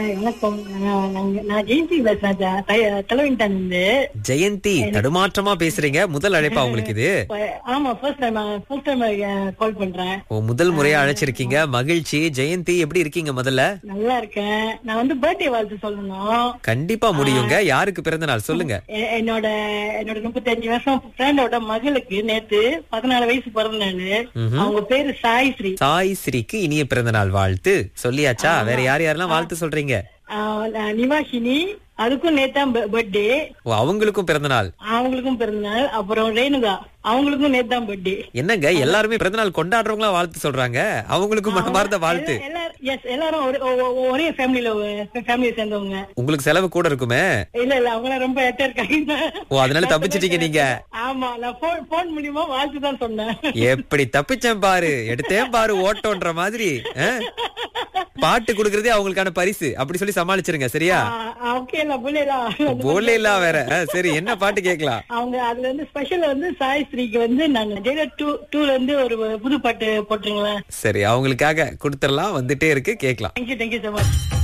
வணக்கம் நான் நாங்க- நான் ஜெயந்தி பேசுறேன் ஜா- தை- தலைவன்டான் இருந்து ஜெயந்தி தடுமாற்றமா பேசுறீங்க முதல் அழைப்பா உங்களுக்கு இது ஆமா first time first time call பண்றேன் ஓ முதல் முறையா அழைச்சிருக்கீங்க மகிழ்ச்சி ஜெயந்தி எப்படி இருக்கீங்க முதல்ல நல்லா இருக்கேன் நான் வந்து பர்த்டே வாழ்த்து சொல்லணும் கண்டிப்பா முடியுங்க யாருக்கு பிறந்த நாள் சொல்லுங்க எ- என்னோட என்னோட முப்பத்தஞ்சு வருஷம் ஃப்ரெண்டோட மகளுக்கு நேத்து பதினாலு வயசு பிறந்த நாளு அவங்க பேரு சாய் ஸ்ரீ சாய் ஸ்ரீக்கு இனிய பிறந்த நாள் வாழ்த்து சொல்லியாச்சா வேற யார் யாரெல்லாம் வாழ்த்து சொல்றீங்க ஆஹ் நான் நிவாஷினி அதுக்கும் நேத்தான் பர்த்டே ஓ அவங்களுக்கும் பிறந்த நாள் அவங்களுக்கும் பிறந்த நாள் அப்புறம் ரேணுகா அவங்களுக்கும் நேத்தான் பர்த்டே என்னங்க எல்லாருமே பிறந்த நாள் கொண்டாடுறவங்களா வாழ்த்து சொல்றாங்க அவங்களுக்கும் மனமார்ந்த வாழ்த்து எல்லாரும் எஸ் எல்லாரும் ஒரு- ஒ- ஒ- ஒரே ஃபேமிலில ஃபேமிலியை சேர்ந்தவங்க உங்களுக்கு செலவு கூட இருக்குமே இல்ல இல்ல அவங்க ரொம்ப எட்ட இருக்காங்க ஓ அதனால தப்பிச்சிட்டீங்க நீங்க ஆமா நான் போன் போன் மூலியமா வாழ்த்து தான் சொன்னேன் எப்படி தப்பிச்சேன் பாரு எடுத்தேன் பாரு ஓட்டோன்ற மாதிரி ஆ? பாட்டு குடுக்கறதே அவங்களுக்கான பரிசு அப்படி சொல்லி சமாளிச்சிருங்க சரியா ஓகே இல்ல புள்ளைலாம் போல வேற ஆ, சரி என்ன பாட்டு கேட்கலாம் அவங்க அதுல வந்து ஸ்பெஷல் வந்து சாய் ஸ்ரீக்கு வந்து நாங்க ஜெயலர் டூ டூல இருந்து ஒரு புது பாட்டு போட்டுருங்களேன் சரி அவங்களுக்காக கொடுத்துடலாம் வந்துட்டே இருக்கு கேட்கலாம் தேங்க்யூ தேங்க்யூ so மச்